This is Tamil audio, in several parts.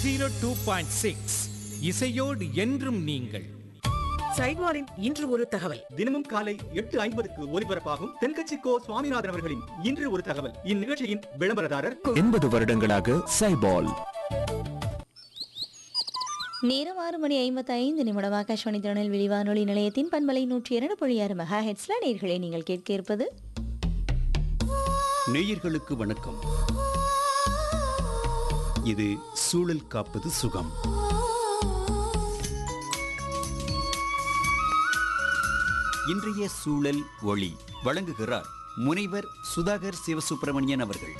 ஜீரோ டூ பாயிண்ட் சிக்ஸ் இசையோடு என்றும் நீங்கள் சைட்வாரின் இன்று ஒரு தகவல் தினமும் காலை எட்டு ஐம்பதுக்கு ஒலிபரப்பாகும் தென்கட்சி கோ சுவாமிநாதன் அவர்களின் இன்று ஒரு தகவல் இந்நிகழ்ச்சியின் விளம்பரதாரர் எண்பது வருடங்களாக சைபால் நேரம் ஆறு மணி ஐம்பத்தி ஐந்து நிமிடம் ஆகாஷ்வாணி திருநெல்வேலி வானொலி நிலையத்தின் பண்பலை நூற்றி இரண்டு புள்ளி ஆறு மெகா ஹெட்ஸ்ல நேர்களை நீங்கள் கேட்க இருப்பது நேயர்களுக்கு வணக்கம் இது சூழல் காப்பது சுகம் இன்றைய சூழல் ஒளி வழங்குகிறார் முனைவர் சுதாகர் சிவசுப்பிரமணியன் அவர்கள்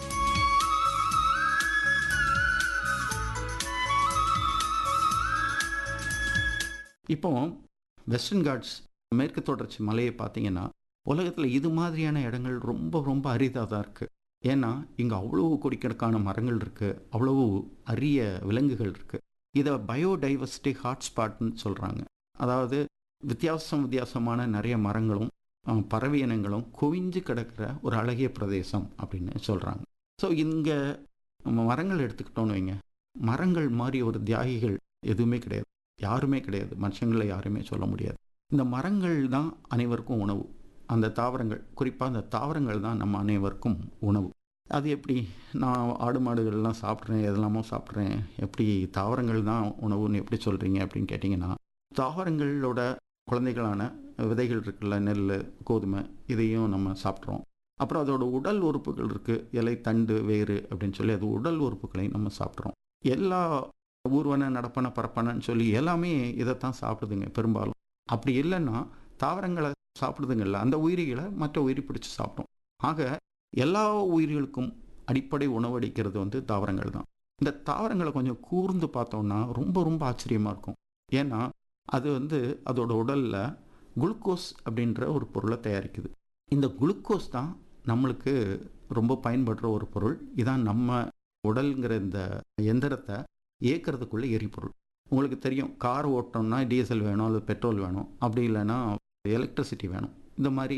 இப்போ வெஸ்டர்ன் காட்ஸ் மேற்கு தொடர்ச்சி மலையை பார்த்தீங்கன்னா உலகத்தில் இது மாதிரியான இடங்கள் ரொம்ப ரொம்ப அரிதாக தான் இருக்குது ஏன்னா இங்கே அவ்வளவு கோடிக்கணக்கான மரங்கள் இருக்குது அவ்வளவு அரிய விலங்குகள் இருக்குது இதை பயோடைவர்சிட்டி ஹாட்ஸ்பாட்னு சொல்கிறாங்க அதாவது வித்தியாசம் வித்தியாசமான நிறைய மரங்களும் அஹ், பறவை இனங்களும் குவிஞ்சு கிடக்கிற ஒரு அழகிய பிரதேசம் அப்படின்னு சொல்கிறாங்க ஸோ இங்கே மரங்கள் எடுத்துக்கிட்டோன்னு வைங்க மரங்கள் மாதிரி ஒரு தியாகிகள் எதுவுமே கிடையாது யாருமே கிடையாது மனுஷங்களை யாருமே சொல்ல முடியாது இந்த மரங்கள் தான் அனைவருக்கும் உணவு அந்த தாவரங்கள் குறிப்பாக அந்த தாவரங்கள் தான் நம்ம அனைவருக்கும் உணவு அது எப்படி நான் ஆடு மாடுகள்லாம் சாப்பிட்றேன் எதெல்லாமோ சாப்பிட்றேன் எப்படி தாவரங்கள் தான் உணவுன்னு எப்படி சொல்கிறீங்க அப்படின்னு கேட்டிங்கன்னா தாவரங்களோட குழந்தைகளான விதைகள் இருக்குல்ல நெல் கோதுமை இதையும் நம்ம சாப்பிட்றோம் அப்புறம் அதோட உடல் உறுப்புகள் இருக்குது இலை தண்டு வேறு அப்படின்னு சொல்லி அது உடல் உறுப்புகளையும் நம்ம சாப்பிட்றோம் எல்லா ஊர்வன நடப்பன பரப்பனன்னு சொல்லி எல்லாமே இதைத்தான் சாப்பிடுதுங்க பெரும்பாலும் அப்படி இல்லைன்னா தாவரங்களை சாப்பிடுதுங்கல்ல அந்த உயிரிகளை மற்ற உயிரி பிடிச்சி சாப்பிடும் ஆக எல்லா உயிர்களுக்கும் அடிப்படை உணவளிக்கிறது வந்து தாவரங்கள் தான் இந்த தாவரங்களை கொஞ்சம் கூர்ந்து பார்த்தோம்னா ரொம்ப ரொம்ப ஆச்சரியமாக இருக்கும் ஏன்னா அது வந்து அதோட உடலில் குளுக்கோஸ் அப்படின்ற ஒரு பொருளை தயாரிக்குது இந்த குளுக்கோஸ் தான் நம்மளுக்கு ரொம்ப பயன்படுற ஒரு பொருள் இதான் நம்ம உடல்ங்கிற இந்த எந்திரத்தை இயக்கிறதுக்குள்ள எரிபொருள் உங்களுக்கு தெரியும் கார் ஓட்டணும்னா டீசல் வேணும் அல்லது பெட்ரோல் வேணும் அப்படி இல்லைன்னா எலக்ட்ரிசிட்டி வேணும் இந்த மாதிரி